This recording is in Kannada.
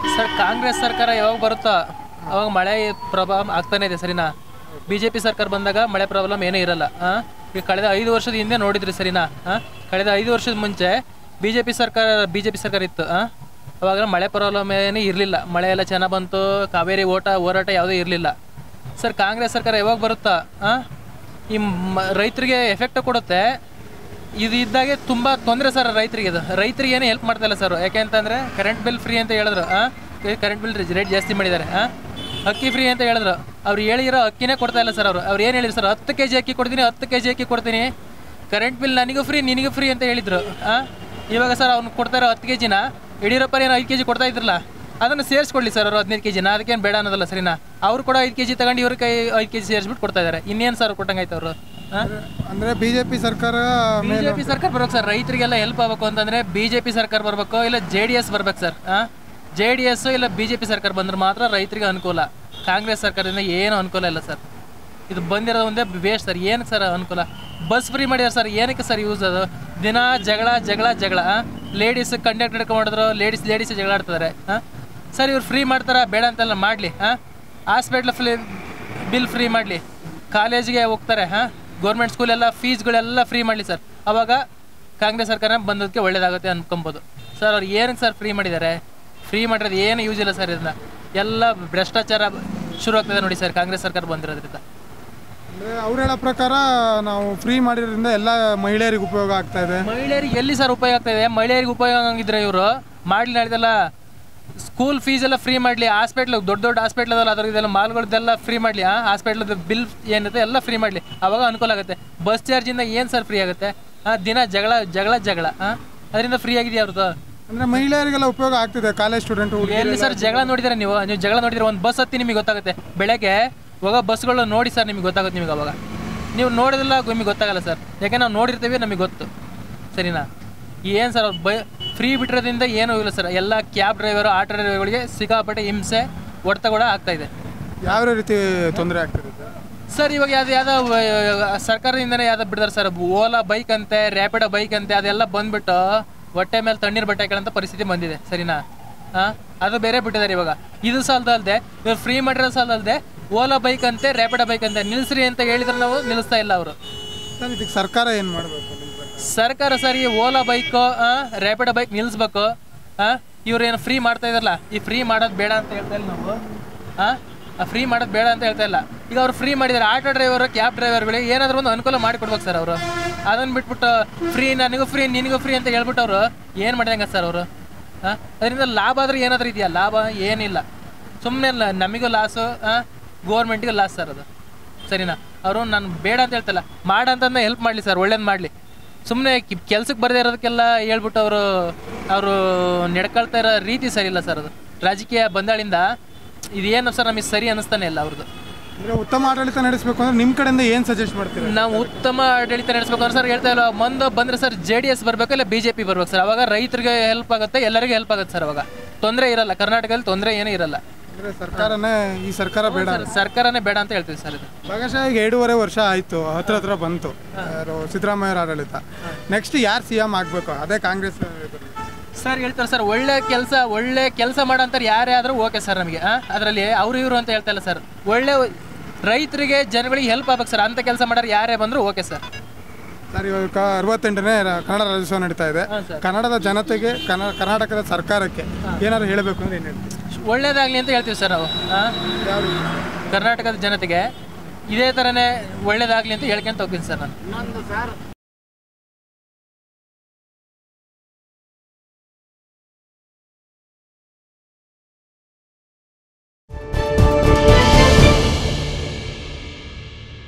ಸರ್ ಕಾಂಗ್ರೆಸ್ ಸರ್ಕಾರ ಯಾವಾಗ ಬರುತ್ತೋ ಅವಾಗ ಮಳೆ ಪ್ರಾಬ್ಲಮ್ ಆಗ್ತಾನೆ ಇದೆ ಸರಿನಾ ಬಿ ಜೆ ಪಿ ಸರ್ಕಾರ ಬಂದಾಗ ಮಳೆ ಪ್ರಾಬ್ಲಮ್ ಏನೂ ಇರಲ್ಲ ಹಾಂ ಈಗ ಕಳೆದ ಐದು ವರ್ಷದ ಹಿಂದೆ ನೋಡಿದ್ರಿ ಸರಿನಾ ಹಾಂ ಕಳೆದ ಐದು ವರ್ಷದ ಮುಂಚೆ ಬಿ ಜೆ ಪಿ ಸರ್ಕಾರ ಬಿ ಜೆ ಪಿ ಸರ್ಕಾರ ಇತ್ತು ಹಾಂ ಅವಾಗ ಮಳೆ ಪ್ರಾಬ್ಲಮ್ ಏನೂ ಇರಲಿಲ್ಲ ಮಳೆ ಎಲ್ಲ ಚೆನ್ನಾಗಿ ಬಂತು ಕಾವೇರಿ ಓಟ ಹೋರಾಟ ಯಾವುದೂ ಇರಲಿಲ್ಲ ಸರ್ ಕಾಂಗ್ರೆಸ್ ಸರ್ಕಾರ ಯಾವಾಗ ಬರುತ್ತಾ ಹಾಂ ಈ ಮ ರೈತರಿಗೆ ಎಫೆಕ್ಟ್ ಕೊಡುತ್ತೆ ಇದು ಇದ್ದಾಗೆ ತುಂಬ ತೊಂದರೆ ಸರ್ ರೈತರಿಗೆ ಇದು ರೈತರಿಗೆ ಏನು ಹೆಲ್ಪ್ ಮಾಡ್ತಾ ಇಲ್ಲ ಸರ್ ಯಾಕೆ ಅಂತಂದರೆ ಕರೆಂಟ್ ಬಿಲ್ ಫ್ರೀ ಅಂತ ಹೇಳಿದ್ರು ಹಾಂ ಕರೆಂಟ್ ಬಿಲ್ ರೇಟ್ ಜಾಸ್ತಿ ಮಾಡಿದ್ದಾರೆ ಹಾಂ ಅಕ್ಕಿ ಫ್ರೀ ಅಂತ ಹೇಳಿದ್ರು ಅವ್ರು ಹೇಳಿರೋ ಅಕ್ಕಿನೇ ಕೊಡ್ತಾ ಇಲ್ಲ ಸರ್ ಅವರು ಅವ್ರು ಏನು ಹೇಳಿದ್ರು ಸರ್ ಹತ್ತು ಕೆ ಜಿ ಅಕ್ಕಿ ಕೊಡ್ತೀನಿ ಹತ್ತು ಕೆ ಜಿ ಅಕ್ಕಿ ಕೊಡ್ತೀನಿ ಕರೆಂಟ್ ಬಿಲ್ ನನಗೂ ಫ್ರೀ ನಿನಗೂ ಫ್ರೀ ಅಂತ ಹೇಳಿದ್ರು ಹಾಂ ಇವಾಗ ಸರ್ ಅವ್ನು ಕೊಡ್ತಾ ಇರೋ ಹತ್ತು ಕೆ ಜಿನ ಯಡಿಯೂರಪ್ಪ ಏನು ಐದು ಕೆ ಜಿ ಕೊಡ್ತಾ ಇದ್ರಲ್ಲ ಅದನ್ನು ಸೇರಿಸ್ಕೊಡ್ಲಿ ಸರ್ ಅವರು ಹದಿನೈದು ಕೆ ಜಿನ ಅದಕ್ಕೇನು ಬೇಡ ಅನ್ನೋದಲ್ಲ ಸರಿನಾ ಅವ್ರು ಕೂಡ ಐದು ಕೆ ಜಿ ತಗೊಂಡು ಇವ್ರ ಕೈ ಐದು ಕೆ ಜಿ ಸೇರಿಸ್ಬಿಟ್ಟು ಕೊಡ್ತಾ ಇದ್ದಾರೆ ಇನ್ನೇನು ಸರ್ ಕೊಟ್ಟಂಗಾಯ್ತು ಅವರು ಹಾಂ ಅಂದ್ರೆ ಬಿಜೆಪಿ ಸರ್ಕಾರ ಬಿಜೆಪಿ ಸರ್ಕಾರ ಬರ್ಬೇಕು ಸರ್ ರೈತರಿಗೆಲ್ಲ ಹೆಲ್ಪ್ ಆಗಬೇಕು ಅಂತಂದ್ರೆ ಬಿಜೆಪಿ ಸರ್ಕಾರ ಬರಬೇಕು ಇಲ್ಲ ಜೆ ಡಿ ಎಸ್ ಬರ್ಬೇಕು ಸರ್ ಜೆ ಡಿ ಎಸ್ ಇಲ್ಲ ಬಿಜೆಪಿ ಸರ್ಕಾರ ಬಂದ್ರೆ ಮಾತ್ರ ರೈತರಿಗೆ ಅನುಕೂಲ ಕಾಂಗ್ರೆಸ್ ಸರ್ಕಾರದಿಂದ ಏನು ಅನುಕೂಲ ಇಲ್ಲ ಸರ್ ಇದು ಬಂದಿರೋದು ಒಂದೇ ವೇಸ್ಟ್ ಸರ್ ಏನಕ್ಕೆ ಸರ್ ಅನುಕೂಲ ಬಸ್ ಫ್ರೀ ಮಾಡಿದಾರೆ ಸರ್ ಏನಕ್ಕೆ ಸರ್ ಯೂಸ್ ಅದು ದಿನ ಜಗಳ ಜಗಳ ಜಗಳ ಲೇಡೀಸ್ ಕಂಡಕ್ಟರ್ ಹಿಡ್ಕೊಂಡಿದ್ರು ಲೇಡೀಸ್ ಲೇಡೀಸ್ ಜಗಳ ಆಡ್ತಿದ್ದಾರೆ ಹಾಂ ಸರ್ ಇವ್ರು ಫ್ರೀ ಮಾಡ್ತಾರ ಬೇಡ ಅಂತೆಲ್ಲ ಮಾಡಲಿ ಹಾಂ ಹಾಸ್ಪಿಟ್ಲ್ ಫ್ರೀ ಬಿಲ್ ಫ್ರೀ ಮಾಡಲಿ ಕಾಲೇಜಿಗೆ ಹೋಗ್ತಾರೆ ಹಾಂ ಗೌರ್ಮೆಂಟ್ ಸ್ಕೂಲೆಲ್ಲ ಫೀಸ್ಗಳೆಲ್ಲ ಫ್ರೀ ಮಾಡಲಿ ಸರ್ ಅವಾಗ ಕಾಂಗ್ರೆಸ್ ಸರ್ಕಾರ ಬಂದದಕ್ಕೆ ಒಳ್ಳೇದಾಗುತ್ತೆ ಅನ್ಕೊಬೋದು ಸರ್ ಅವ್ರು ಏನಕ್ಕೆ ಸರ್ ಫ್ರೀ ಮಾಡಿದ್ದಾರೆ ಫ್ರೀ ಮಾಡಿರೋದು ಏನು ಯೂಸ್ ಇಲ್ಲ ಸರ್ ಇದನ್ನ ಎಲ್ಲ ಭ್ರಷ್ಟಾಚಾರ ಶುರು ಆಗ್ತದೆ ನೋಡಿ ಸರ್ ಕಾಂಗ್ರೆಸ್ ಸರ್ಕಾರ ಬಂದಿರೋದ್ರಿಂದ ಅಂದ್ರೆ ಅವ್ರು ಹೇಳೋ ಪ್ರಕಾರ ನಾವು ಫ್ರೀ ಮಾಡಿರೋದ್ರಿಂದ ಎಲ್ಲ ಮಹಿಳೆಯರಿಗೆ ಉಪಯೋಗ ಆಗ್ತಾ ಇದೆ ಮಹಿಳೆಯರಿಗೆ ಎಲ್ಲಿ ಸರ್ ಉಪಯೋಗ ಆಗ್ತಾ ಇದೆ ಮಹಿಳೆಯರಿಗೆ ಉಪಯೋಗ ಆಗಿದ್ರೆ ಇವರು ಮಾಡಲಿ ನಾಳಿದೆಲ್ಲ ಸ್ಕೂಲ್ ಫೀಸ್ ಎಲ್ಲ ಫ್ರೀ ಮಾಡಲಿ ಹಾಸ್ಪಿಟ್ಲ್ ದೊಡ್ಡ ದೊಡ್ಡ ಹಾಸ್ಪಿಟ್ಲ್ ಅದಲ್ಲ ಅದ್ರ ಇದೆಲ್ಲ ಮಾಲ್ಗಳದ್ದೆಲ್ಲ ಫ್ರೀ ಮಾಡಲಿ ಆ ಹಾಸ್ಪಿಟ್ಲದ ಬಿಲ್ ಏನಿದೆ ಎಲ್ಲ ಫ್ರೀ ಮಾಡಲಿ ಅವಾಗ ಅನುಕೂಲ ಆಗುತ್ತೆ ಬಸ್ ಚಾರ್ಜಿಂದ ಏನು ಸರ್ ಫ್ರೀ ಆಗುತ್ತೆ ಆ ದಿನ ಜಗಳ ಜಗಳ ಜಗಳ ಹಾಂ ಅದರಿಂದ ಫ್ರೀ ಆಗಿದೆಯಾ ಅವ್ರದ್ದು ಅಂದ್ರೆ ಮಹಿಳೆಯರಿಗೆಲ್ಲ ಉಪಯೋಗ ಆಗ್ತಿದೆ ಕಾಲೇಜ್ ಸ್ಟೂಡೆಂಟ್ ಎಲ್ಲಿ ಸರ್ ಜಗಳ ನೋಡಿದ್ರೆ ನೀವು ನೀವು ಜಗಳ ನೋಡಿದ್ರೆ ಒಂದು ಬಸ್ ಹತ್ತಿ ನಿಮಗೆ ಗೊತ್ತಾಗುತ್ತೆ ಬೆಳಗ್ಗೆ ಹೋಗೋ ಬಸ್ಗಳು ನೋಡಿ ಸರ್ ನಿಮಗೆ ಗೊತ್ತಾಗುತ್ತೆ ನಿಮಗೆ ಅವಾಗ ನೀವು ನೋಡಿದಿಲ್ಲ ನಿಮಗೆ ಗೊತ್ತಾಗಲ್ಲ ಸರ್ ಯಾಕೆ ನಾವು ನೋಡಿರ್ತೀವಿ ನಮಗೆ ಗೊತ್ತು ಸರಿನಾ ಏನು ಸರ್ ಅವ್ರು ಬೈ ಫ್ರೀ ಬಿಟ್ಟಿರೋದ್ರಿಂದ ಏನೂ ಇಲ್ಲ ಸರ್ ಎಲ್ಲ ಕ್ಯಾಬ್ ಡ್ರೈವರು ಆಟೋ ಡ್ರೈವರ್ಗಳಿಗೆ ಸಿಕ್ಕಾಪಟ್ಟೆ ಹಿಂಸೆ ಹೊಡೆತ ಕೂಡ ಆಗ್ತಾ ಇದೆ ಯಾವ ರೀತಿ ತೊಂದರೆ ಆಗ್ತಿದೆ ಸರ್? ಸರ್ ಇವಾಗ ಯಾವ್ದು ಯಾವ್ದೋ ವ- ಸರ್ಕಾರದಿಂದನೇ ಯಾವ್ದೋ ಬಿಡ್ತಾರೆ ಸರ್ ಓಲಾ ಬೈಕ್ ಅಂತೆ ರ್ಯಾಪಿಡೋ ಬೈಕ್ ಅಂತೆ ಅದೆಲ್ಲ ಬಂದ್ಬಿಟ್ಟು ಹೊಟ್ಟೆ ಮೇಲೆ ತಣ್ಣೀರು ಬಟ್ಟೆ ಹಾಕೊಳ್ಳೋಂಥ ಪರಿಸ್ಥಿತಿ ಬಂದಿದೆ ಸರಿನಾ ಹಾಂ ಅದು ಬೇರೆ ಬಿಟ್ಟಿದ್ದಾರೆ ಇವಾಗ ಇದು ಸಾಲದಲ್ದೆ ಇವ್ರು ಫ್ರೀ ಮಾಡಿರೋ ಸಾಲದಲ್ದೆ ಓಲಾ ಬೈಕ್ ಅಂತೆ ರ್ಯಾಪಿಡೋ ಬೈಕ್ ಅಂತೆ ನಿಲ್ಲಿಸ್ರಿ ಅಂತ ಹೇಳಿದ್ರೆ ನಾವು ನಿಲ್ಲಿಸ್ತಾ ಇಲ್ಲ ಅವರು ಸರ್ ಇದಕ್ಕೆ ಸರ್ಕಾರ ಏನು ಮಾಡಬೇಕು ನಿಮ್ಮ ಪ್ರಕಾರ? ಸರ್ಕಾರ ಸರ್ ಈ ಓಲಾ ಬೈಕು ರ್ಯಾಪಿಡೋ ಬೈಕ್ ನಿಲ್ಲಿಸ್ಬೇಕು ಹಾಂ ಇವ್ರು ಏನು ಫ್ರೀ ಮಾಡ್ತಾ ಇದಾರಲ್ಲ ಈ ಫ್ರೀ ಮಾಡೋದು ಬೇಡ ಅಂತ ಹೇಳ್ತಾ ಇಲ್ಲ ನಾವು ಹಾಂ ಫ್ರೀ ಮಾಡೋದು ಬೇಡ ಅಂತ ಹೇಳ್ತಾ ಇಲ್ಲ ಈಗ ಅವ್ರು ಫ್ರೀ ಮಾಡಿದ್ದಾರೆ ಆಟೋ ಡ್ರೈವರು ಕ್ಯಾಬ್ ಡ್ರೈವರ್ಗಳಿಗೆ ಏನಾದರೂ ಒಂದು ಅನುಕೂಲ ಮಾಡಿಕೊಡ್ಬೇಕು ಸರ್ ಅವರು ಅದನ್ನು ಬಿಟ್ಬಿಟ್ಟು ಫ್ರೀ ನನಗೂ ಫ್ರೀ ನಿನಗೂ ಫ್ರೀ ಅಂತ ಹೇಳ್ಬಿಟ್ಟು ಅವರು ಏನು ಮಾಡಿದಂಗೆ ಸರ್ ಅವರು ಹಾಂ ಅದರಿಂದ ಲಾಭ ಆದ್ರೆ ಏನಾದರೂ ಇದೆಯಾ ಲಾಭ ಏನಿಲ್ಲ ಸುಮ್ಮನೆ ನಮಗೂ ಲಾಸು ಗೋರ್ಮೆಂಟಿಗೂ ಲಾಸ್ ಸರ್ ಅದು ಸರಿನಾ ಅವರು ನಾನು ಬೇಡ ಅಂತ ಹೇಳ್ತಲ್ಲ ಮಾಡಂತಂದ್ರೆ ಹೆಲ್ಪ್ ಮಾಡಲಿ ಸರ್ ಒಳ್ಳೇದು ಮಾಡಲಿ ಸುಮ್ಮನೆ ಕೆಲ್ಸಕ್ಕೆ ಬರದೇ ಇರೋದಕ್ಕೆಲ್ಲ ಹೇಳ್ಬಿಟ್ಟು ಅವರು ಅವರು ನಡ್ಕೊಳ್ತಾ ಇರೋ ರೀತಿ ಸರಿ ಇಲ್ಲ ಸರ್ ಅದು ರಾಜಕೀಯ ಬಂದಾಳಿಂದ ಇದೇನು ಸರ್ ನಮಗೆ ಸರಿ ಅನ್ನಿಸ್ತಾನೆ ಇಲ್ಲ ಅವ್ರದ್ದು ಅಂದ್ರೆ ಉತ್ತಮ ಆಡಳಿತ ನಡೆಸಬೇಕು ಅಂದ್ರೆ ನಿಮ್ಮ ಕಡೆಯಿಂದ ಏನು ಸಜೆಸ್ಟ್ ಮಾಡ್ತೀರಾ ನಾವು ಉತ್ತಮ ಆಡಳಿತ ನಡೆಸ್ಬೇಕು ಅಂದ್ರೆ ಸರ್ ಹೇಳ್ತಾ ಇಲ್ಲ ಮುಂದೆ ಬಂದರೆ ಸರ್ ಜೆ ಡಿ ಎಸ್ ಬರಬೇಕು ಇಲ್ಲ ಬಿ ಜೆ ಪಿ ಬರ್ಬೇಕು ಸರ್ ಅವಾಗ ರೈತರಿಗೆ ಹೆಲ್ಪ್ ಆಗುತ್ತೆ ಎಲ್ಲರಿಗೂ ಹೆಲ್ಪ್ ಆಗುತ್ತೆ ಸರ್ ಅವಾಗ ತೊಂದರೆ ಇರಲ್ಲ ಕರ್ನಾಟಕದಲ್ಲಿ ತೊಂದರೆ ಏನೂ ಇರಲ್ಲ ಅಂದ್ರೆ ಸರ್ಕಾರನೇ ಈ ಸರ್ಕಾರ ಬೇಡ ಸರ್ ಸರ್ಕಾರನೇ ಬೇಡ ಅಂತ ಹೇಳ್ತೀವಿ ಸರ್ ಇದು ಭಾಗಶಃ ಈಗ ಎರಡೂವರೆ ವರ್ಷ ಆಯಿತು ಹತ್ರ ಹತ್ರ ಬಂತು ಯಾರು ಸಿದ್ದರಾಮಯ್ಯರ ಆಡಳಿತ ನೆಕ್ಸ್ಟ್ ಯಾರು ಸಿ ಎಂ ಆಗಬೇಕು ಅದೇ ಕಾಂಗ್ರೆಸ್ ಸರ್ ಹೇಳ್ತಾರೆ ಸರ್ ಒಳ್ಳೆ ಕೆಲಸ ಒಳ್ಳೆ ಕೆಲಸ ಮಾಡೋಂಥವ್ರು ಯಾರೇ ಆದರೂ ಓಕೆ ಸರ್ ನಮಗೆ ಅದರಲ್ಲಿ ಅವರು ಇವರು ಅಂತ ಹೇಳ್ತಾ ಇಲ್ಲ ಸರ್ ಒಳ್ಳೆ ರೈತರಿಗೆ ಜನಗಳಿಗೆ ಹೆಲ್ಪ್ ಆಗ್ಬೇಕು ಸರ್ ಅಂಥ ಕೆಲಸ ಮಾಡೋರು ಯಾರೇ ಬಂದರೂ ಓಕೆ ಸರ್ ಸರ್ ಇವಾಗ ಅರವತ್ತೆಂಟನೇ ರ- ಕನ್ನಡ ರಾಜ್ಯೋತ್ಸವ ನಡೀತಾ ಇದೆ ಹಾಂ ಸರ್ ಕನ್ನಡದ ಜನತೆಗೆ ಕನ್ನಡ ಕರ್ನಾಟಕದ ಸರ್ಕಾರಕ್ಕೆ ಏನಾದ್ರು ಹೇಳಬೇಕು ಅಂದ್ರೆ ಏನು ಹೇಳ್ತೀವಿ ಒಳ್ಳೇದಾಗಲಿ ಅಂತ ಹೇಳ್ತೀವಿ ಸರ್ ನಾವು ಆ? ಯಾವ ರೀತಿ? ಕರ್ನಾಟಕದ ಜನತೆಗೆ ಇದೇ ಥರನೇ ಒಳ್ಳೇದಾಗಲಿ ಅಂತ ಹೇಳ್ಕೊಂತ ಹೋಗ್ತೀನಿ ಸರ್ ನಾನು